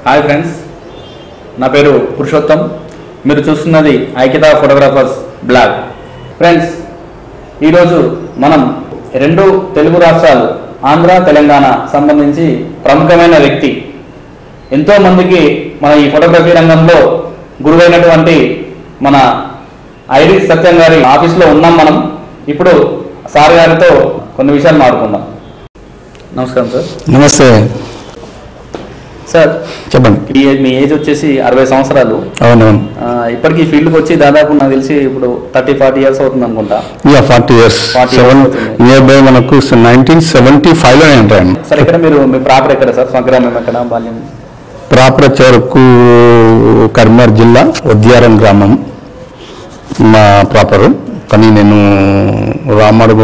Hi friends నా పేరు పురుషోత్తం మీరు చూస్తున్నది ఐక్యతా ఫోటోగ్రాఫర్స్ బ్లాగ్ ఫ్రెండ్స్ ఈరోజు మనం రెండు తెలుగు రాష్ట్రాలు ఆంధ్ర తెలంగాణ సంబంధించి ప్రముఖమైన వ్యక్తి ఎంతో మందికి మన ఈ ఫోటోగ్రఫీ రంగంలో గురువైనటువంటి మన ఐరిస్ సత్యం గారి ఆఫీస్లో ఉన్నాం మనం ఇప్పుడు సార్ గారితో కొన్ని విషయాలు మాట్లాడుకుందాం నమస్కారం సార్ నమస్తే సార్ చెప్పండి ఈ మీ ఏజ్ వచ్చేసి అరవై సంవత్సరాలు అవునవును ఆ, ఇప్పటికీ ఫీల్డ్కి వచ్చి దాదాపు నాకు తెలిసి ఇప్పుడు థర్టీ ఫార్టీ ఇయర్స్ అవుతుంది అనుకుంటా yeah forty years 40 seven years అవుతుంది. నియర్ బై మనకు నైన్టీన్ సెవెంటీ ఫైవ్లో ఎంటర్ అయ్యాను సార్ ఇక్కడ మీరు మీ ప్రాపర్ ఎక్కడ సార్ స్వగ్రామం ఎక్కడ బాల్యం ప్రాపర్ వచ్చే వరకు కరీంనగర్ జిల్లా ఉద్యారం గ్రామం మా ప్రాపరు కానీ నేను రామడుగు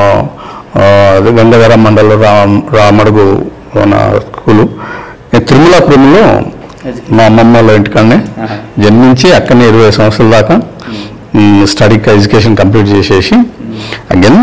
ఆ, అదే గంగాధర మండలం రామ్ రామడుగు నా స్కూలు నేను తిరుమలాపురంలో మా అమ్మమ్మ వాళ్ళ ఇంటికాడనే ఆహా. జన్మించి అక్కడనే ఇరవై సంవత్సరాల దాకా స్టడీ ఎడ్యుకేషన్ కంప్లీట్ చేసేసి అగైన్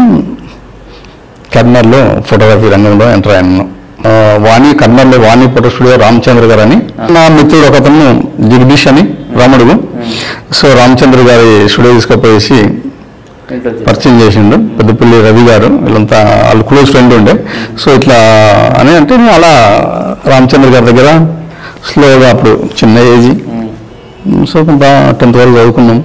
కర్నూలులో ఫోటోగ్రఫీ రంగంలో ఎంటర్ అయ్యాను ఆ, వాణి కర్నూలులో వాణి ఫోటో స్టూడియో రామచంద్ర గారు అని నా మిత్రుడు ఒకతను జగదీష్ అని రాముడుగు సో రామచంద్ర గారి స్టూడియో తీసుకుపోయేసి ఇంట్లో వచ్చి. పరిచయం చేసిండు పెద్దపల్లి రవి గారు వీళ్ళంతా వాళ్ళు క్లోజ్ ఫ్రెండ్ ఉండే సో ఇట్లా అని అంటే నేను అలా రామచంద్ర గారి దగ్గర స్లోగా అప్పుడు చిన్న ఏజ్ ఉమ్. సో కొంత టెన్త్ వరకు చదువుకున్నాం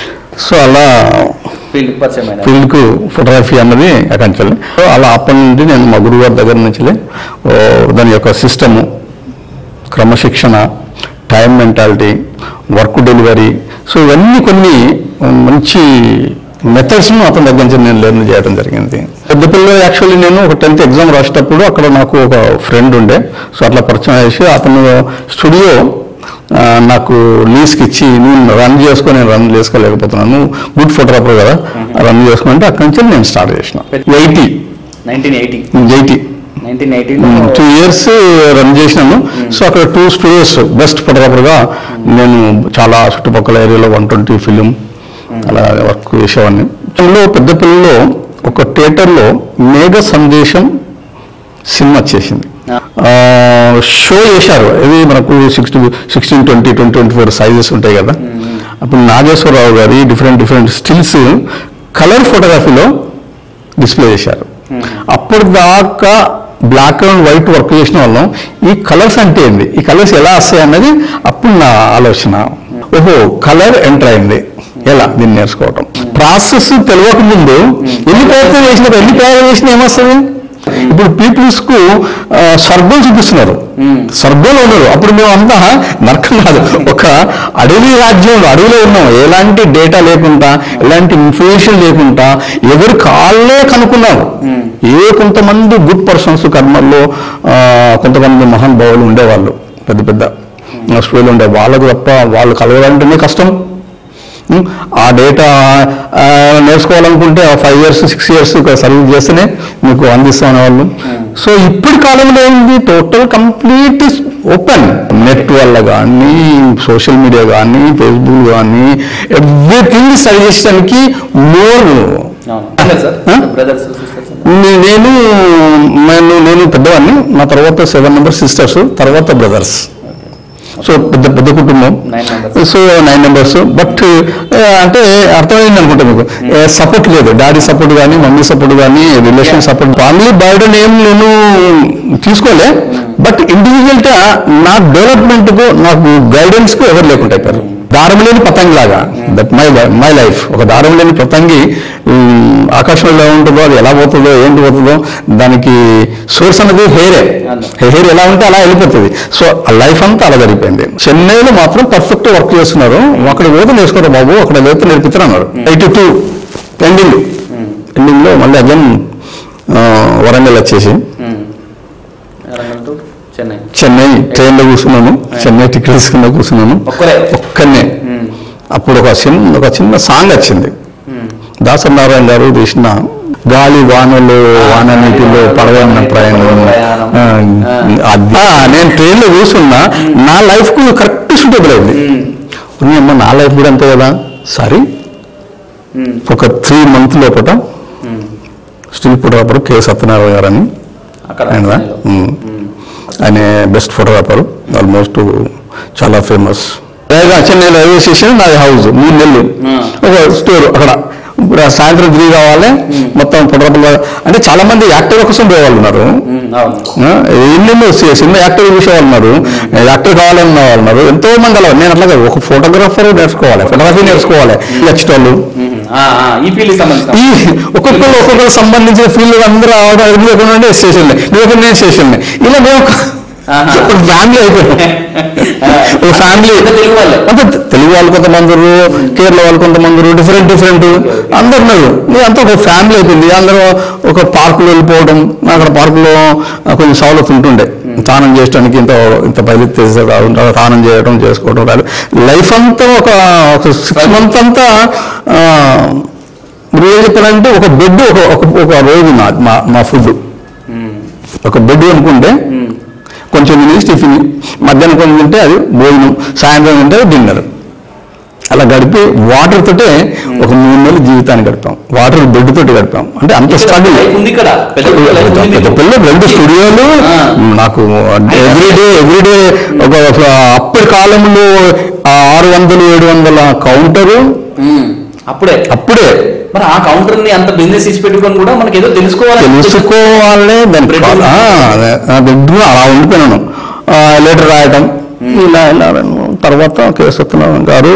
సో అలా ఫీల్డ్ పరిచయం అయిన ఫీల్డ్కు ఫోటోగ్రఫీ అన్నది అకంచెల్లి సో అలా అప్పటి నుండి నేను మా గురువు గారి దగ్గర నుంచి దాని యొక్క సిస్టము క్రమశిక్షణ time mentality work delivery so ఇవన్నీ కొన్ని మంచి మెథడ్స్ను అతని దగ్గర నుంచి నేను లెర్న్ చేయడం జరిగింది పెద్దపల్లిలో యాక్చువల్లీ నేను ఒక టెన్త్ ఎగ్జామ్ రాసేటప్పుడు అక్కడ నాకు ఒక ఫ్రెండ్ ఉండే సో అట్లా పరిచయం చేసి అతను స్టూడియో ఆ, నాకు లీజ్కి ఇచ్చి నేను రన్ చేసుకొని నేను రన్ చేసుకోలేకపోతున్నాను గుడ్ ఫోటోగ్రాఫర్ కదా రన్ చేసుకుంటే అక్కడి నుంచి నేను స్టార్ట్ చేసిన eighty nineteen eighty eighty nineteen eighty two years run చేసినాను సో అక్కడ టూ స్టూడియోస్ బెస్ట్ ఫోటోగ్రాఫర్గా నేను చాలా చుట్టుపక్కల ఏరియాలో వన్ ట్వంటీ ఫిలిం అలా వర్క్ చేసేవాడిని అందులో పెద్దపల్లిలో ఒక థియేటర్లో మేఘ సందేశం సినిమా వచ్చేసింది ఆ, షో చేశారు ఇది మనకు sixty sixteen twenty twenty twenty four sizes ఉంటాయి కదా అప్పుడు నాగేశ్వరరావు గారి డిఫరెంట్ డిఫరెంట్ స్టిల్స్ కలర్ ఫోటోగ్రఫీలో డిస్ప్లే చేశారు అప్పటిదాకా బ్లాక్ అండ్ వైట్ వర్క్ చేసిన వాళ్ళం ఈ కలర్స్ అంటే ఏంది ఈ కలర్స్ ఎలా వస్తాయి అన్నది అప్పుడు నా ఆలోచన ఓహో కలర్ ఎంటర్ అయింది ఎలా దీన్ని నేర్చుకోవటం ప్రాసెస్ తెలియక ముందు ఎన్ని ప్రయత్నం చేసినా ఎన్ని ప్రయోగం చేసినా ఏమొస్తుంది ఇప్పుడు పీపుల్స్ కు ఆ, స్వర్గం చూపిస్తున్నారు స్వర్గంలో ఉన్నారు అప్పుడు మేము అంతా నరకం కాదు ఒక అడవి రాజ్యంలో అడవిలో ఉన్నాం ఎలాంటి డేటా లేకుండా ఎలాంటి ఇన్ఫర్మేషన్ లేకుండా ఎవరు కాళ్ళే కనుక్కున్నారు ఏ కొంతమంది గుడ్ పర్సన్స్ కర్మల్లో ఆ, కొంతమంది మహానుభావులు ఉండేవాళ్ళు పెద్ద పెద్ద స్టూడియోలు ఉండే వాళ్ళకు తప్ప వాళ్ళు కలవాలంటేనే కష్టం ఉం, ఆ డేటా ఆ, నేర్చుకోవాలనుకుంటే five years six years service చేస్తేనే మీకు అందిస్తాం వాళ్ళు సో ఇప్పటి కాలంలో ఏంది టోటల్ కంప్లీట్ ఓపెన్ నెట్ వల్ల కానీ సోషల్ మీడియా కానీ ఫేస్బుక్ కానీ ఎవ్రీథింగ్ స్టడీ చేసడానికి more sir Huh? Brothers sisters నేను నేను నేను పెద్దవాడిని నా తర్వాత సెవెన్ మెంబర్స్ సిస్టర్స్ తర్వాత బ్రదర్స్ సో పెద్ద పెద్ద కుటుంబం Nine members. So nine members but అంటే అర్థమైంది అనుకుంటా మీకు సపోర్ట్ లేదు డాడీ సపోర్ట్ కానీ మమ్మీ సపోర్ట్ కానీ రిలేషన్ సపోర్ట్ ఫ్యామిలీ బర్డన్ ఏం నేను తీసుకోలే బట్ ఇండివిజువల్గా నా డెవలప్మెంట్ కు నాకు గైడెన్స్ కు ఎవరు లేకుండా అయిపోయారు దారం లేని పతంగి లాగా దట్ మై మై లైఫ్ ఒక దారం లేని పతంగి ఉమ్, ఆకాశంలో ఎలా ఉంటుందో అది ఎలా పోతుందో ఏంటి పోతుందో దానికి సోర్స్ అనేది హెయిరే హెయిర్ ఎలా ఉంటే అలా వెళ్ళిపోతుంది సో ఆ లైఫ్ అంతా అలా జరిగిపోయింది చెన్నైలో మాత్రం పర్ఫెక్ట్ వర్క్ చేస్తున్నారు అక్కడ వేత నేర్చుకోరు బాబు అక్కడ వేత నేర్పిస్తారు అన్నారు ఎయిటీ టూ ఎండింగ్ ఎండింగ్ లో మళ్ళీ అగైన్ వరంగల్ వచ్చేసి టు చెన్నై చెన్నై ట్రైన్లో కూర్చున్నాను చెన్నై టికెట్ తీసుకున్నా కూర్చున్నాను ఒక్కరే ఒక్కనే ఉమ్. అప్పుడు ఒక చిన్న ఒక చిన్న సాంగ్ వచ్చింది ఉమ్. దాసనారాయణ గారు తీసిన గాలి వానలు వాన నీటిలో పడవన్న ప్రయాణం ప్రయాణం. ఆ, అది- ఆ, నేను ట్రైన్లో కూర్చున్నా నా లైఫ్ కు కరెక్ట్ సూటబుల్ అయింది ఉమ్. అమ్మ నా లైఫ్ కూడా అంతే కదా సరే ఉమ్. ఒక త్రీ మంత్ లోపల ఉమ్. Still photographer K Satyanarayana garu అని అక్కడ ఆయన చెన్నైలో. ఉమ్. ఉమ్. ఆయన బెస్ట్ ఫోటోగ్రాఫర్ ఆల్మోస్ట్ చాలా ఫేమస్ చెన్నై రైల్వే స్టేషన్ నాది హౌస్ మూడు నెలలు Hmm. ఒక స్టోర్ అక్కడ ఇప్పుడు ఆ సాయంత్రం తిరిగి కావాలి మొత్తం ఫోటోగ్రాఫర్ అంటే చాలా మంది యాక్టర్ కోసం పోయేవాళ్ళు ఉన్నారు ఉమ్, అవును ఆ, ఎన్నెన్నో సి- సినిమా యాక్టర్ చూసేవాళ్ళు ఉన్నారు యాక్టర్ కావాలన్న వాళ్ళు ఉన్నారు ఎంతో మంది అలా నేను అట్లా కాదు, ఒక ఫోటోగ్రాఫర్ నేర్చుకోవాలి ఫోటోగ్రఫీ నేర్చుకోవాలి వచ్చేటోళ్ళు ఉమ్, ఆ, ఆ, ఈ ఫీల్డ్ సంబంధించిన ఈ ఒక్కొక్కరు ఒక్కొక్కరు సంబంధించిన ఫీల్డ్ అందరూ ఎదుగుకుండా స్టేషన్ నువ్వు నేను స్టేషన్ ఇలా మేము ఆహా. ఒక ఫ్యామిలీ అయిపోయాం ఒక ఫ్యామిలీ అంతా తెలుగు వాళ్ళే. అంటే తెలుగు వాళ్ళు కొంతమంది ఉన్నారు, కేరళ వాళ్ళు కొంతమంది ఉన్నారు, డిఫరెంట్ డిఫరెంట్ అందరు ఉన్నారు ఇది అంతా ఒక ఫ్యామిలీ అయిపోయింది అందరూ ఒక పార్కులో వెళ్ళిపోవడం అక్కడ పార్కులో ఆ, కొంచెం సవలత్ ఉంటుండే స్నానం చేయడానికి ఇంత ఇంత బయలు స్నానం చేయడం చేసుకోవడం లైఫ్ అంతా ఒక ఒక సిక్స్ మంత్ అంతా ఆ, ఇప్పుడు ఏం చెప్పాలంటే ఒక బెడ్ ఒక ఒక- ఒక రోజు నా మా మా ఫుడ్ ఉమ్, ఒక బెడ్ అనుకుంటే ఉమ్, కొంచెం తినేసి టిఫిన్ మధ్యాహ్నం కొంచెం తింటే అది భోజనం సాయంత్రం తింటే డిన్నర్ అలా గడిపి వాటర్ తోటే ఒక మూడు నెలలు జీవితాన్ని గడిపాం వాటర్ బెడ్ తోటి గడిపాం అంటే అంత స్ట్రగుల్ లైఫ్ ఉంది ఇక్కడ పెద్ద పెద్ద లైఫ్ ఉంది పెద్ద మీకు. పిల్ల రెండు స్టూడియోలు ఆ. నాకు ఎవ్రీడే ఎవ్రీడే ఒక ఒక అప్పటి కాలంలో ఆ ఆరు వందలు ఏడు వందల కౌంటరు ఉమ్, అప్పుడే అప్పుడే మరి ఆ కౌంటర్ ని అంత బిజినెస్ ఇచ్చి పెట్టుకొని కూడా మనకి ఏదో తెలుసుకోవాలి తెలుసుకోవాలే దాని Bread కాల్- ఆ, అదే. ఆ బెడ్రూమ్ అలా ఉండిపోయినాను లెటర్ రాయటం ఇలా ఇలా తర్వాత కేశవత్నం గారు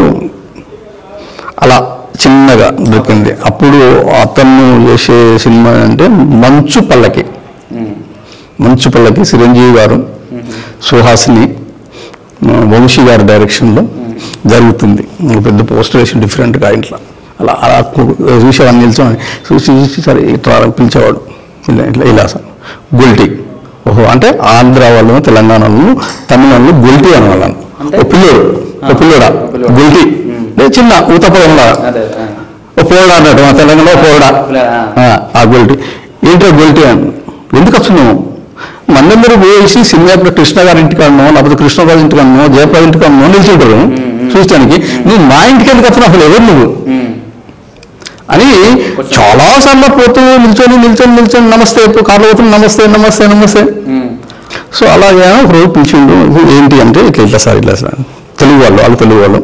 అలా చిన్నగా దొరికింది అప్పుడు అతను చేసే సినిమా అంటే మంచు పల్లకి ఉమ్, మంచు పల్లకి చిరంజీవి గారు సుహాసిని ఆ, వంశీ గారి డైరెక్షన్లో జరుగుతుంది ఒక పెద్ద పోస్టర్ వేసి డిఫరెంట్గా ఇంట్లో అలా అలా కు- చూసేవాడిని నిల్చొని చూసి చూసి సరే ఇట్లా పిలిచేవాడు ఇలా ఇట్లా ఇలా సార్ గుల్టీ ఓహో అంటే ఆంధ్ర వాళ్ళు తెలంగాణ వాళ్ళు తమిళ వాళ్ళు గుల్టీ అని వాళ్ళను ఓ పిల్లోడు ఓ పిల్లోడా ఓ పిల్లోడు. గుల్టీ అంటే చిన్న ఊతపదం లాగా అదే ఆ. ఓ పోడా అన్నట్టు మా తెలంగాణలో పోడా ఆ. ఆ గొల్టీ ఏంటో గొల్టీ అని ఎందుకు వస్తున్నావు మనందరూ పోయేసి సినిమాలో కృష్ణ గారి ఇంటికన్నో లేకపోతే కృష్ణ గారి ఇంటికన్నో జయప్రద ఇంటికన్నో నిల్చుంటారు చూడటానికి నువ్వు మా ఇంటికి ఎందుకు వస్తున్నావు అసలు ఎవరు నువ్వు ఉమ్, అని చాలా సార్లు పోతూ నిల్చొని నిల్చొని నిల్చొని నమస్తే కార్లో పోతున్నా నమస్తే నమస్తే నమస్తే ఉమ్, సో అలాగే ఒక రోజు పిలిచిండు ఇది ఏంటి అంటే ఇట్లా ఇట్లా సార్ ఇట్లా సార్ తెలుగు వాళ్ళు వాళ్ళు తెలుగు వాళ్ళు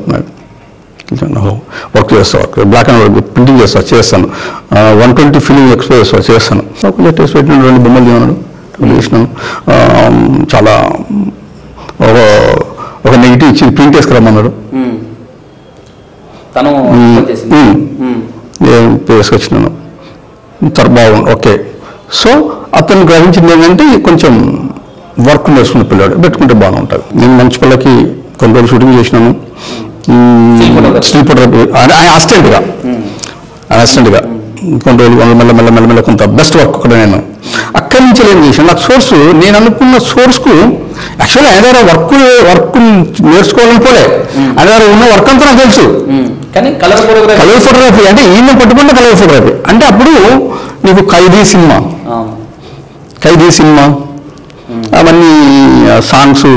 వర్క్ చేస్తా work black and white printing చేస్తా చేస్తాను వన్ ట్వంటీ ఫిలిం ఎక్స్పో చేస్తా చేస్తాను కొంచెం టెస్ట్ పెట్టిన రెండు బొమ్మలు చేయమన్నాడు చేసినాను ఆ, చాలా ఒక ఒక నెగిటివ్ ఇచ్చి ప్రింట్ చేసుకురమ్మన్నాడు ఉమ్. తను చేసింది ఉమ్. ఉమ్, నేను వేసుకొచ్చినాను తర్వాత బాగుంది ఓకే సో అతను గ్రహించింది ఏంటంటే కొంచెం వర్క్ నేర్చుకున్న పిల్లాడు పెట్టుకుంటే బాగానే ఉంటుంది నేను మంచి పిల్లకి కొన్ని రోజులు షూటింగ్ చేసినాను Still photography. స్టిల్ ఫోటోగ్రఫీ ఆయన అసిస్టెంట్గా ఉమ్, అసిస్టెంట్గా కొన్ని రోజులు మెల్ల మెల్ల మెల్ల మెల్ల మెల్ల కొంత బెస్ట్ వర్క్ కూడా నేను అక్కడి నుంచి ఏం చేశాను నాకు సోర్స్ నేను అనుకున్న సోర్స్కు యాక్చువల్లీ ఆయన దగ్గర వర్క్ వర్క్ నేర్చుకోవాలని పోలే ఆయన దగ్గర ఉన్న వర్క్ అంతా నాకు తెలుసు ఉమ్. కానీ కలర్ ఫోటోగ్రఫీ కలర్ ఫోటోగ్రఫీ అంటే ఈయన పట్టుకుంటే కలర్ ఫోటోగ్రఫీ అంటే అప్పుడు నీకు ఖైదీ సినిమా అవును. ఖైదీ సినిమా అవన్నీ సాంగ్స్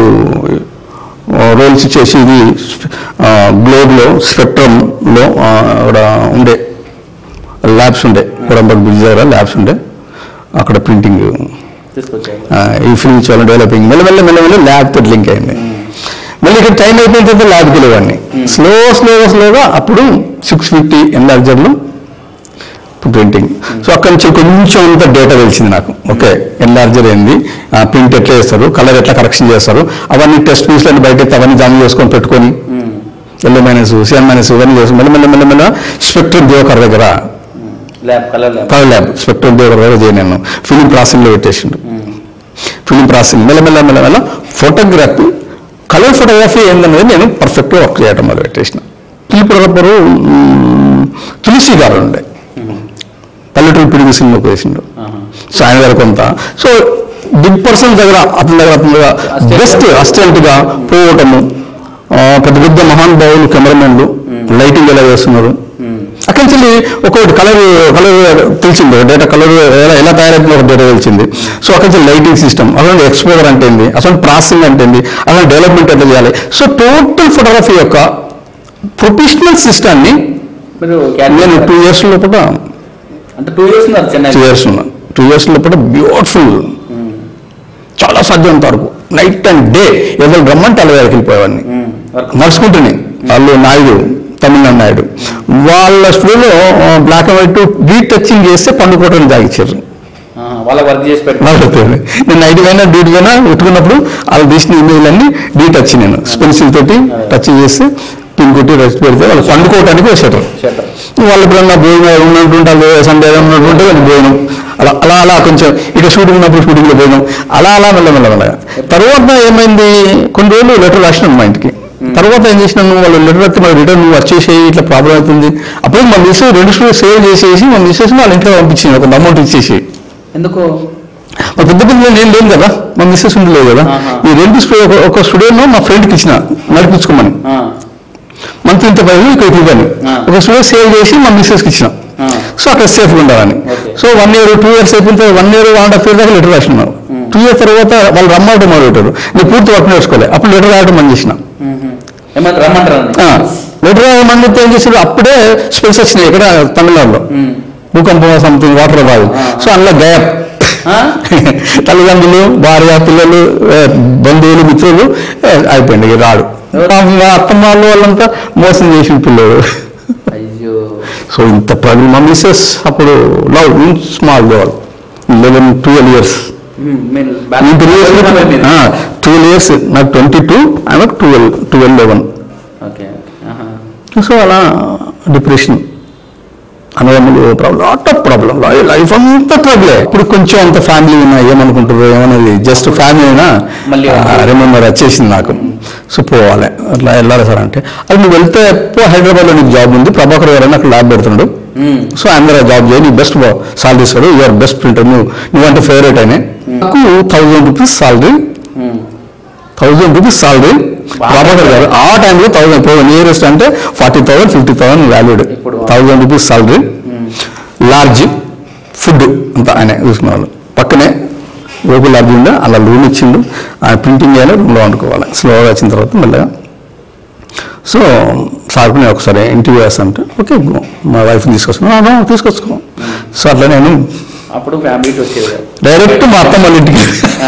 రోల్స్ చేసి ఇది గ్లోబ్లో స్పెక్ట్రమ్లో అక్కడ ఉండే ల్యాబ్స్ ఉండే కొడంబక్ బ్రిడ్జ్ దగ్గర ల్యాబ్స్ ఉండే అక్కడ ప్రింటింగ్ తీసుకొచ్చారు ఈ ఫిల్మ్ చాలా డెవలపింగ్ మెల్లమెల్ల మెల్లమెల్ల ల్యాబ్ తోటి లింక్ అయింది మళ్ళీ ఇక్కడ టైం అయిపోయిన తర్వాత ల్యాబ్కి వెళ్ళేవాడిని స్లో స్లోగా స్లోగా అప్పుడు సిక్స్ ఫిఫ్టీ ఎన్లార్జర్లో ప్రింటింగ్ సో అక్కడి నుంచి కొంచెం అంత డేటా తెలిసింది నాకు ఓకే ఎన్లార్జర్ ఏంది ప్రింట్ ఎట్లా చేస్తారు కలర్ ఎట్లా కరెక్షన్ చేస్తారు అవన్నీ టెస్ట్ పీస్లన్నీ బయట ఎత్తి అవన్నీ జమ చేసుకొని పెట్టుకొని ఎల్లో మైనస్ సిఎన్ మైనస్ ఇవన్నీ చేసుకుని మెల్ల మెల్ల మెల్ల మెల్ల స్పెక్ట్రమ్ దేవకర్ దగ్గర lab colour lab colour lab spectrum Devakar దగ్గర చేయ నేను ఫిలిం ప్రాసెసింగ్లో పెట్టేసిండు ఫిలిం ప్రాసెసింగ్ మెల్ల మెల్ల మెల్ల మెల్ల ఫోటోగ్రఫీ కలర్ ఫోటోగ్రఫీ ఏందనేది నేను పర్ఫెక్ట్గా వర్క్ చేయడం మొదలు పెట్టేసిన తులిపురపరు తులసి గారు ఉండే పల్లెటూరు పిడుగు సినిమాకు వేసిండు సో ఆయన దగ్గర కొంత సో బిగ్ పర్సన్ దగ్గర అతని దగ్గర అతని దగ్గర Assistant. బెస్ట్ అసిస్టెంట్గా పోవటము ఆ, పెద్ద పెద్ద మహానుభావులు కెమెరామెన్లు లైటింగ్ ఎలా చేస్తున్నారు అక్కడి నుంచి ఒక్కొక్కటి కలర్ కలర్ తెలిసింది డేటా కలర్ ఎలా ఎలా తయారైతుందో ఒక డేటా తెలిసింది సో అక్కడి నుంచి లైటింగ్ సిస్టమ్ అసలు ఎక్స్పోజర్ అంటే ఏంది అసలు ప్రాసెసింగ్ అంటే ఏంది అసలు డెవలప్మెంట్ ఎట్లా చేయాలి సో టోటల్ ఫోటోగ్రఫీ యొక్క ప్రొఫెషనల్ సిస్టాన్ని మీరు నేను క్యారియర్ టూ ఇయర్స్ లోపల అంటే టూ ఇయర్స్ ఉన్నారు చెన్నై టూ ఇయర్స్ ఉన్నా టూ ఇయర్స్ లోపల బ్యూటిఫుల్ చాలా సాధ్యమంత వరకు నైట్ అండ్ డే ఎవరు రమ్మంటే అలా వెళ్ళిపోయేవాడిని ఉమ్, వర్క్ నడుచుకుంటున్నాయి వాళ్ళు నాయుడు తమిళనాడు నాయుడు వాళ్ళ స్టూడియోలో బ్లాక్ అండ్ వైట్ బీట్ టచింగ్ చేస్తే పండుకోవడం దాగిచ్చారు ఆ, వాళ్ళ వర్క్ చేసి పెట్టు నాకు చెప్తాను నేను నైట్ పోయినా డ్యూటీ పోయినా పెట్టుకున్నప్పుడు వాళ్ళు తీసిన ఇమేజ్ అన్ని డీ టచ్ నేను పెన్సిల్ తోటి టచ్ చేసి పిన్ కొట్టి రెస్ట్ పెడితే వాళ్ళు పండుకోవడానికి వచ్చారు షట్టర్ వాళ్ళు ఎప్పుడన్నా భోజనం ఉన్నట్టుంటారు సండే ఉన్నట్టుంటే వాళ్ళు భోజనం అలా అలా అలా కొంచెం ఇక షూటింగ్ ఉన్నప్పుడు షూటింగ్లో భోజనం అలా అలా మెల్లమెల్లమెల్లగా తర్వాత ఏమైంది కొన్ని రోజులు లెటర్ రాసినాను మా ఇంటికి తర్వాత ఏం చేసినాను వాళ్ళు లెటర్ వస్తే మరి రిటర్న్ నువ్వు వచ్చేసేయి ఇట్లా ప్రాబ్లం అవుతుంది అప్పుడు మా మిస్సెస్ రెండు స్టూడియో సేవ్ చేసేసి మా మిస్సెస్ వాళ్ళ ఇంట్లో పంపించింది ఒక అమౌంట్ ఇచ్చేసి ఎందుకు మా పెద్ద పెద్ద నేను లేను కదా మా మిస్సెస్ ఉండలేదు కదా ఆహా. ఈ రెండు స్టూడియో ఒక- ఒక స్టూడియోను మా ఫ్రెండ్కి ఇచ్చిన నడిపించుకోమని ఆ, మంత్ ఇంత పైన ఇక్కడ ఇవ్వని ఆ. ఒక స్టూడియో సేవ్ చేసి మా మిస్సెస్కి ఇచ్చిన ఆ, సో అక్కడ సేఫ్గా ఉండాలని Okay. So one year two years అయిపోయిన తర్వాత one year one and half year దాకా లెటర్ రాసినారు టూ ఇయర్స్ తర్వాత వాళ్ళు రమ్మవడం మొదలు పెట్టారు నేను పూర్తి వర్క్ నేర్చుకోలే అప్పుడు లెటర్ రాయడం మంది చేసిన ఉమ్, ఉమ్. ఏమంటారు రమ్మంటారు లెటర్ రాయడం మంది ఏం చేశారు అప్పుడే స్పెల్స్ వచ్చినాయి ఇక్కడ తమిళనాడులో భూకంపం సంథింగ్ వాటర్ రాదు ఆ. సో అందులో గ్యాప్ తల్లిదండ్రులు భార్య పిల్లలు ఏ, బంధువులు మిత్రులు ఏ, అయిపోయింది ఇక రాడు పాపం మా అత్తమ్మ వాళ్ళు వాళ్ళంతా మోసం చేసిన పిల్లలు అయ్యో సో ఇంత ప్రాబ్లం మా మిస్సెస్ అప్పుడు love small girl eleven twelve years ఉమ్, మీరు నేను బ్యాలెన్స్ మీరు. ట్వెల్వ్ ఇయర్స్ నాకు ట్వంటీ టూ ఆమె twelve twelve eleven okay okay ఆహా. సో అలా డిప్రెషన్ అన్నదమ్ములు problem lot of problem life అంతా ట్రబులే ఇప్పుడు కొంచెం అంత ఫ్యామిలీ ఉన్నా ఏమనుకుంటారు ఏమన్నది జస్ట్ ఫ్యామిలీ అయినా మళ్ళీ రిమెంబర్ వచ్చేసింది నాకు సో పోవాలి అట్లా వెళ్ళాలి సార్ అంటే అది నువ్వు వెళ్తే ఎప్పుడు హైదరాబాద్లో నీకు జాబ్ ఉంది ప్రభాకర్ గారు అని అక్కడ ల్యాబ్ పెడుతున్నాడు ఉమ్, సో అందరూ జాబ్ చేయి నీ బెస్ట్ సాలరీ ఇస్తాడు యువర్ బెస్ట్ ప్రింటర్ నువ్వు నువ్వంటే ఫేవరెట్ అయినా నాకు థౌజండ్ రూపీస్ సాలరీ ఉమ్. Thousand rupees salary Prabhakar garu ఆ టైంలో థౌసండ్ ఇప్పుడు నియరెస్ట్ అంటే forty thousand fifty thousand valued ఇప్పుడు thousand rupees salary large food అంతా ఆయన చూసుకునేవాళ్ళు పక్కనే లోకల్ లార్జ్ ఉండే అలా రూమ్ ఇచ్చిండు ఆయన ప్రింటింగ్ చేయాలి రూమ్లో వండుకోవాలి స్లోగా వచ్చిన తర్వాత మెల్లగా సో సార్కు నేను ఒకసారి ఇంటర్వ్యూ వేస్తానంటే ఓకే గో. మా వైఫ్ని తీసుకొచ్చుకున్నాను తీసుకొచ్చుకో సో అట్లా నేను అప్పుడు ఫ్యామిలీకి వచ్చేది కాదు. డైరెక్ట్ మా అత్తమ్మ వాళ్ళ ఇంటికి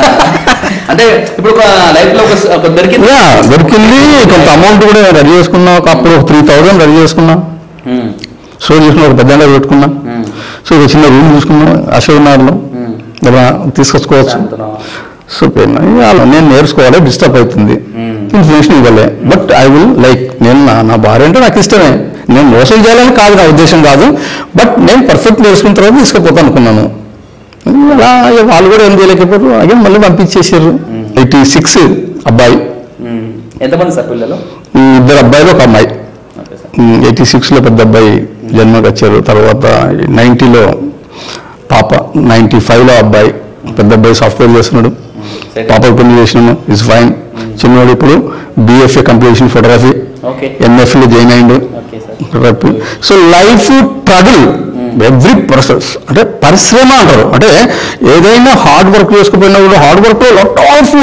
అంటే ఇప్పుడు ఒక లైఫ్ లో ఒక స- ఒక దొరికింది యా దొరికింది కొంత అమౌంట్ కూడా రెడీ చేసుకున్నా ఒక అప్పుడు త్రీ థౌజండ్ రెడీ చేసుకున్నా ఉమ్, సో చేసుకున్నా ఒక పెద్ద పెట్టుకున్నా ఉమ్, సో ఒక చిన్న రూమ్ తీసుకున్నా అశోక్ నగర్లో ఉమ్. ఇలా తీసుకొచ్చుకోవచ్చు దాంతో సో పెయిన్ ఇవాళ నేను నేర్చుకోవాలి డిస్టర్బ్ అవుతుంది ఉమ్, ఇన్ఫర్మేషన్ ఇవ్వలే బట్ ఐ విల్ లైక్ నేను నా నా భార్య అంటే నాకు ఇష్టమే నేను మోసం చేయాలని కాదు నా ఉద్దేశం కాదు బట్ నేను పర్ఫెక్ట్ నేర్చుకున్న తర్వాత తీసుకుపోతాను అనుకున్నాను అలా ఇక వాళ్ళు కూడా ఏం చేయలేకపోయారు అగే మళ్ళీ పంపించేసారు ఎయిటీ సిక్స్ అబ్బాయి ఉమ్. ఎంతమంది సార్ పిల్లలు ఈ ఇద్దరు అబ్బాయిలు ఒక అమ్మాయి ఓకే సార్ ఎయిటీ సిక్స్లో పెద్ద అబ్బాయి జన్మకి వచ్చారు తర్వాత నైంటీలో పాప నైంటీ ఫైవ్లో అబ్బాయి పెద్ద అబ్బాయి సాఫ్ట్వేర్ చేస్తున్నాడు సరే. పాప పెళ్లి చేసినాము ఇస్ ఫైన్ చిన్నవాడు ఇప్పుడు బీఎఫ్ఏ కంప్లీట్ చేసిన ఫోటోగ్రఫీ ఓకే ఎంఎఫ్లో జాయిన్ అయ్యిండు okay sir photography so life trouble every process అంటే పరిశ్రమ అంటారు అంటే ఏదైనా హార్డ్ వర్క్ చేసుకుపోయినా కూడా hard work lot of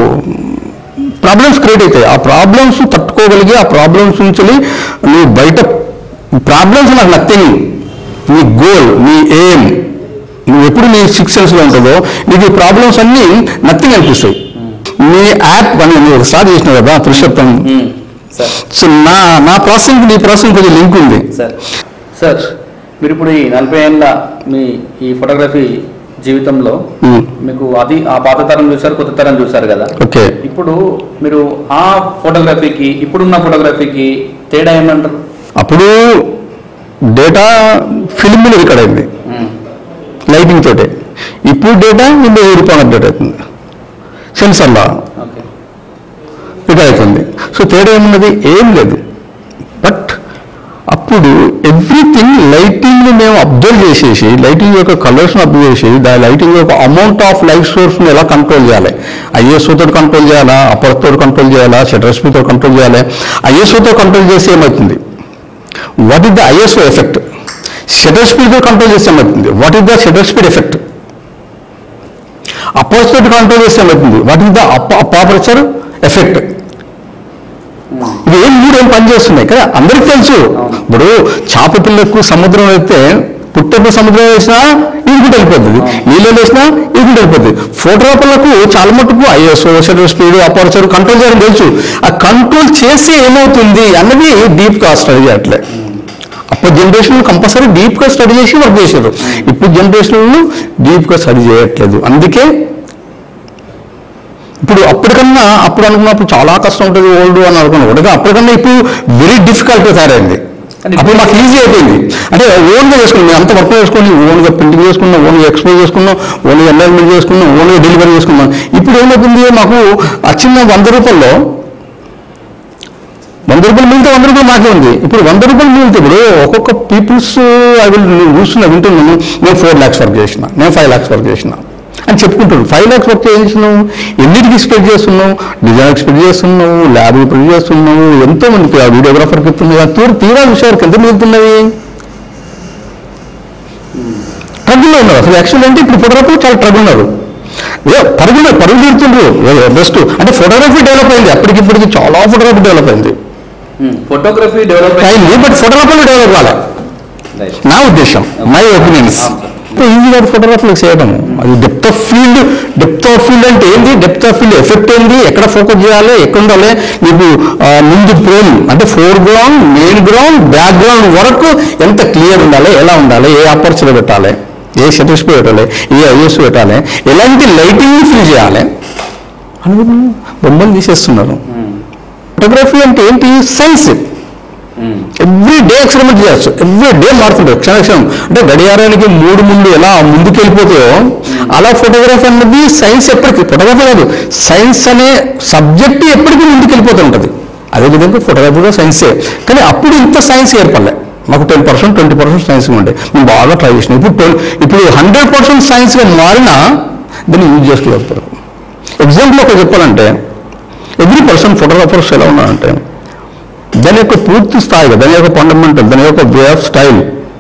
problems create అవుతాయి ఆ ప్రాబ్లమ్స్ తట్టుకోగలిగి ఆ ప్రాబ్లమ్స్ నుంచి నువ్వు బయట ప్రాబ్లమ్స్ నాకు నథింగ్ నీ గోల్ నీ ఎయిమ్ నువ్వు ఎప్పుడు నీ సిక్స్ సెన్స్లో ఉంటుందో నీకు ఈ ప్రాబ్లమ్స్ అన్నీ నథింగ్ అనిపిస్తాయి నీ యాప్ అని నువ్వు స్టార్ట్ చేసినావు కదా పురుషోత్తం ఉమ్, సార్ సో నా నా ప్రాసెస్ నీ ప్రాసెస్ కొంచెం లింక్ ఉంది సార్ సార్ మీరు ఇప్పుడు ఈ నలభై ఏళ్ళ మీ ఈ ఫోటోగ్రఫీ జీవితంలో ఉమ్, మీకు అది ఆ పాత తరం చూసారు కొత్త తరం చూసారు కదా ఓకే ఇప్పుడు మీరు ఆ ఫోటోగ్రఫీకి ఇప్పుడున్న ఫోటోగ్రఫీకి తేడా ఏమంటారు అప్పుడు డేటా ఫిల్మ్ మీద రికార్డ్ అయింది ఉమ్, లైటింగ్ తోటే ఇప్పుడు డేటా ఇందులో ఊరిపోయిన అప్డేట్ అవుతుంది సెన్సర్లా ఓకే రికార్డ్ అవుతుంది సో తేడా ఏమున్నది ఏం లేదు బట్ అప్పుడు ఎవ్రీథింగ్ లైటింగ్ మేము అబ్జర్వ్ చేసేసి లైటింగ్ యొక్క కలర్స్ని అబ్జర్వ్ చేసి దాని లైటింగ్ యొక్క అమౌంట్ ఆఫ్ లైట్ సోర్స్ని ఎలా కంట్రోల్ చేయాలి ఐఎస్ఓ తోటి కంట్రోల్ చేయాలా అప్పర్ తోటి కంట్రోల్ చేయాలా షటర్ స్పీడ్ తోటి కంట్రోల్ చేయాలి ఐఎస్ఓతో కంట్రోల్ చేస్తే ఏమవుతుంది what is the ISO effect shutter స్పీడ్తో కంట్రోల్ చేస్తే ఏమవుతుంది what is the shutter speed effect అప్పర్స్ తోటి కంట్రోల్ చేస్తే ఏమవుతుంది what is the aperture effect ఇవి ఏం మూడు ఏం పనిచేస్తున్నాయి కదా అందరికీ తెలుసు ఇప్పుడు చేప పిల్లకు సముద్రం అయితే పుట్టపు సముద్రం వేసినా ఇది ఈకుంటే వెళ్ళిపోతుంది నీళ్ళు వేసినా ఈకుంటే వెళ్ళిపోతుంది ఫోటోగ్రాఫర్లకు చాలా మటుకు ISO shutter speed aperture control చేయడం తెలుసు ఆ కంట్రోల్ చేసి ఏమవుతుంది అన్నది డీప్గా స్టడీ చేయట్లే అప్పుడు జనరేషన్ కంపల్సరీ డీప్గా స్టడీ చేసి వర్క్ చేశారు ఇప్పుడు జనరేషన్ డీప్గా స్టడీ చేయట్లేదు అందుకే ఇప్పుడు అప్పటికన్నా అప్పుడు అనుకున్నప్పుడు చాలా కష్టం ఉంటుంది ఓల్డ్ అని అనుకున్నాడు అప్పటికన్నా ఇప్పుడు వెరీ డిఫికల్ట్ తయారైంది అప్పుడు మాకు ఈజీ అయిపోయింది అంటే ఓన్గా చేసుకున్నాం మేము అంత వర్క్ చేసుకుని ఓన్గా ప్రింటింగ్ చేసుకున్నాం ఓన్గా ఎక్స్పోజ్ చేసుకున్నాం ఓన్గా ఎన్వైర్మెంట్ చేసుకున్నాం ఓన్గా డెలివరీ చేసుకున్నాం ఇప్పుడు ఏమవుతుంది మాకు ఆ చిన్న వంద రూపాయల్లో వంద రూపాయలు మిగిలితే వంద రూపాయలు మాకే ఉంది ఇప్పుడు వంద రూపాయలు మిగిలితే ఇప్పుడు ఒక్కొక్క పీపుల్స్ ఐ విల్ చూస్తున్నా వింటున్నాను నేను ఫోర్ ల్యాక్స్ వర్క్ చేసిన నేను ఫైవ్ ల్యాక్స్ వర్క్ చేసిన అని చెప్పుకుంటున్నాను ఫైవ్ ల్యాక్స్ వర్క్ చేసినావు ఎన్నిటికి ఎక్స్పెక్ట్ చేస్తున్నావు డిజైన్ ఎక్స్పెక్ట్ చేస్తున్నావు ల్యాబ్ ఎక్స్పెక్ట్ చేస్తున్నావు ఎంతో మందికి ఆ వీడియోగ్రాఫర్కి ఇస్తున్నాయి ఆ తీరు తీరా విషయాలకు ఎంత మిగులుతున్నవి ట్రగుల్లో ఉన్నారు అసలు యాక్చువల్ అంటే ఇప్పుడు ఫోటోగ్రఫీ చాలా ట్రగుల్ ఉన్నారు ఏ పరుగులు పరుగులు తీరుతుండ్రు బెస్ట్ అంటే ఫోటోగ్రఫీ డెవలప్ అయింది అప్పటికిప్పటికి చాలా ఫోటోగ్రఫీ డెవలప్ అయింది ఫోటోగ్రఫీ డెవలప్ అయింది బట్ ఫోటోగ్రఫీలో డెవలప్ కాలే నా ఉద్దేశం మై ఒపీనియన్స్ ఈజీ కాదు ఫోటోగ్రఫీలకు చేయడం అది depth of field depth of field అంటే ఏంది డెప్త్ ఆఫ్ ఫీల్డ్ ఎఫెక్ట్ ఏంది ఎక్కడ ఫోకస్ చేయాలి ఎక్కడ ఉండాలి నీకు ఆ, ముందు ప్రేమ్ అంటే foreground main ground background వరకు ఎంత క్లియర్ ఉండాలి ఎలా ఉండాలి ఏ అపర్చులు పెట్టాలి ఏ షటిల్స్ పెట్టాలి ఏ ఐఎస్ పెట్టాలి ఎలాంటి లైటింగ్ ఫిల్ చేయాలి అని బొమ్మలు తీసేస్తున్నారు ఫోటోగ్రఫీ అంటే ఏంటి సైన్స్ ఎవ్రీ డే ఎక్స్పెరిమెంట్ చేయొచ్చు ఎవ్రీ డే మారుతుంటారు క్షణ క్షణం అంటే గడియారానికి మూడు ముందు ఎలా ముందుకు వెళ్ళిపోతాయో అలా ఫోటోగ్రఫీ అన్నది సైన్స్ ఎప్పటికీ ఫోటోగ్రఫీ కాదు సైన్స్ అనే సబ్జెక్ట్ ఎప్పటికీ ముందుకు వెళ్ళిపోతుంటుంది అదేవిధంగా ఫోటోగ్రఫీ కూడా సైన్సే కానీ అప్పుడు ఇంత సైన్స్ ఏర్పడలే మాకు ten percent twenty percent science ఉండే మేము బాగా ట్రై చేసినాం ఇప్పుడు 20 ఇప్పుడు హండ్రెడ్ పర్సెంట్ సైన్స్గా మారినా దాన్ని యూజ్ చేసుకోలేకపోతారు ఎగ్జాంపుల్ ఒక చెప్పాలంటే ఎవ్రీ పర్సన్ ఫోటోగ్రాఫర్స్ ఎలా ఉన్నారంటే దాని యొక్క పూర్తి స్థాయిగా దాని యొక్క ఫండమెంటల్ దాని యొక్క వే ఆఫ్ స్టైల్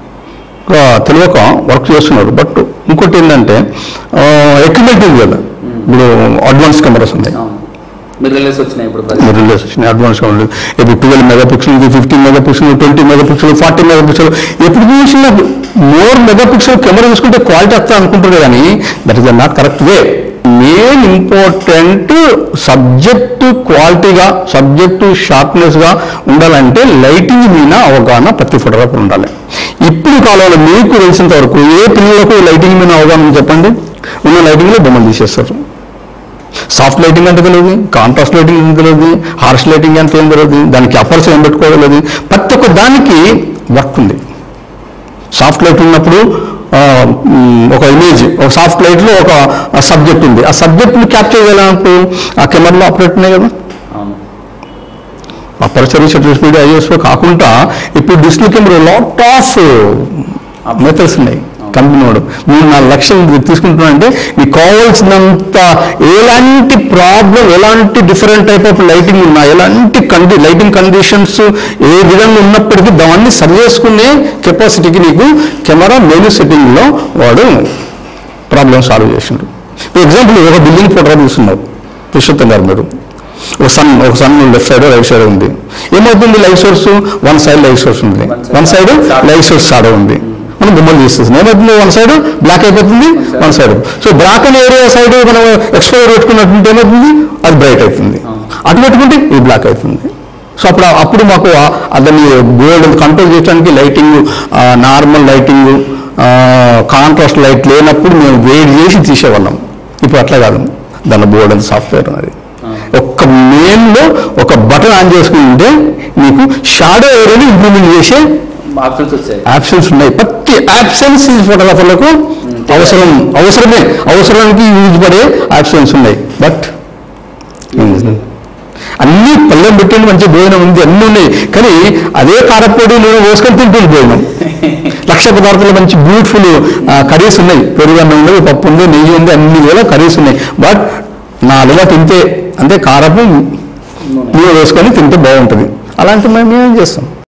తెలియక వర్క్ చేస్తున్నారు బట్ ఇంకోటి ఏంటంటే ఎక్విప్మెంట్ ఉంది కదా ఇప్పుడు అడ్వాన్స్ కెమెరాస్ ఉన్నాయి మిర్రర్లెస్ వచ్చినాయి ఇప్పుడు ప్రజెంట్. మిర్రర్లెస్ వచ్చినాయి అడ్వాన్స్ కెమెరా ఇప్పుడు twelve megapixel fifteen megapixel twenty megapixel forty megapixel ఎప్పుడు చూసినా మోర్ మెగా పిక్సెల్ కెమెరా తీసుకుంటే క్వాలిటీ వస్తా అనుకుంటారు కానీ that is not correct way main important subject క్వాలిటీగా సబ్జెక్టు షార్ప్నెస్గా ఉండాలంటే లైటింగ్ మీద అవగాహన ప్రతి ఫోటోగ్రాఫర్ ఉండాలి ఇప్పుడు కాలంలో మీకు తెలిసినంత వరకు ఏ పిల్లలకు లైటింగ్ మీద అవగాహన ఉంది చెప్పండి ఉన్న లైటింగ్లో బొమ్మలు తీసేస్తారు సాఫ్ట్ లైటింగ్ అంటే తెలియదు కాంట్రాస్ట్ లైటింగ్ అంటే తెలియదు హార్ష్ లైటింగ్ అంటే ఏం తెలియదు దానికి అపర్స్ ఏం పెట్టుకోగలదు ప్రతి ఒక్క దానికి వర్క్ ఉంది సాఫ్ట్ లైట్ ఉన్నప్పుడు ఆ, మ్, ఒక ఇమేజ్ ఒక సాఫ్ట్ లైట్లో ఒక సబ్జెక్ట్ ఉంది ఆ సబ్జెక్ట్ని క్యాప్చర్ చేయాలన్నప్పుడు ఆ కెమెరాలో ఆపరేట్ ఉన్నాయి కదా అవును అపర్చరీ షటర్ స్పీడ్ ఐఎస్ఓ కాకుండా ఇప్పుడు digital camera lot of methods ఉన్నాయి కంపెనీ వాడు మూడు నాలుగు లక్షలు తీసుకుంటున్నాడంటే నీకు కావాల్సినంత ఎలాంటి ప్రాబ్లం ఎలాంటి డిఫరెంట్ టైప్ ఆఫ్ లైటింగ్ ఉన్నా ఎలాంటి కండి లైటింగ్ కండిషన్స్ ఏ విధంగా ఉన్నప్పటికీ దాన్ని సరి చేసుకునే కెపాసిటీకి నీకు కెమెరా మెనూ సెట్టింగ్లో వాడు ప్రాబ్లం సాల్వ్ చేసిండు ఫర్ ఎగ్జాంపుల్ ఒక బిల్డింగ్ ఫోటో తీసుకున్నారు పురుషోత్తం గారు మీరు ఒక సన్ ఒక sun left side right side ఉంది ఏమవుతుంది light source one side light source ఉంది One side. One side light source shadow ఉంది మనం బొమ్మలు తీస్తుంది ఏమవుతుంది వన్ సైడ్ బ్లాక్ అయిపోతుంది side. One side so black అనే ఏరియా సైడ్ మనం ఎక్స్పోజర్ పెట్టుకున్నట్టుంటే ఏమవుతుంది అది బ్రైట్ అవుతుంది అటు పెట్టుకుంటే ఇది బ్లాక్ అవుతుంది సో అప్పుడు అప్పుడు మాకు ఆ- ఆ దాన్ని బోర్డు కంట్రోల్ చేయడానికి lighting normal lighting contrast light లేనప్పుడు మేము వేడి చేసి తీసేవాళ్ళం ఇప్పుడు అట్లా కాదు దాని బోర్డు అంత సాఫ్ట్వేర్ ఉన్నది ఒక్క మెయిన్లో ఒక బటన్ ఆన్ చేసుకుంటే మీకు షాడో ఏరియాని ఇంప్రూవ్మెంట్ చేసే ఆప్షన్స్ వచ్చాయి ఆప్షన్స్ ఉన్నాయి ప్రతి ఆప్షన్స్ ఈ ఫోటోగ్రాఫర్లకు అవసరం అవసరమే అవసరానికి యూజ్ పడే ఆప్షన్స్ ఉన్నాయి బట్ అన్ని పళ్ళెం పెట్టండి మంచి భోజనం ఉంది అన్నీ ఉన్నాయి కానీ అదే కారపొడి నేను పోసుకొని తింటుంది భోజనం లక్ష పదార్థాలు మంచి బ్యూటిఫుల్ కర్రీస్ ఉన్నాయి పెరుగు అన్నం ఉంది పప్పు ఉంది నెయ్యి ఉంది అన్ని వేల కర్రీస్ ఉన్నాయి బట్ నా అలవాటు తింటే అంటే కారపు నూనె వేసుకొని తింటే బాగుంటుంది అలాంటి మేము ఏం చేస్తాం